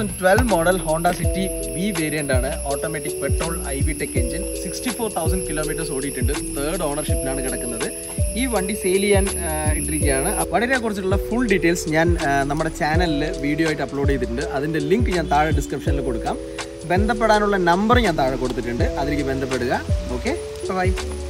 thousand twelve model Honda city V variant ആണ് automatic petrol I V tech engine sixty four thousand kilometres ഓടിയിട്ടുണ്ട് third ഓണർഷിപ്പിലാണ് കിടക്കുന്നത് ഈ വണ്ടി സെയിൽ ചെയ്യാൻ ആ, ഇട്ടിരിക്കുകയാണ് വണ്ടിനെ കുറിച്ചുള്ള ഫുൾ ഡീറ്റെയിൽസ് ഞാൻ ആ, നമ്മുടെ ചാനലിൽ വീഡിയോ ആയിട്ട് അപ്ലോഡ് ചെയ്തിട്ടുണ്ട് അതിൻ്റെ ലിങ്ക് ഞാൻ താഴെ ഡിസ്ക്രിപ്ഷനിൽ കൊടുക്കാം ബന്ധപ്പെടാനുള്ള നമ്പർ ഞാൻ താഴെ കൊടുത്തിട്ടുണ്ട് അതിലേക്ക് ബന്ധപ്പെടുക ഓക്കെ ബൈ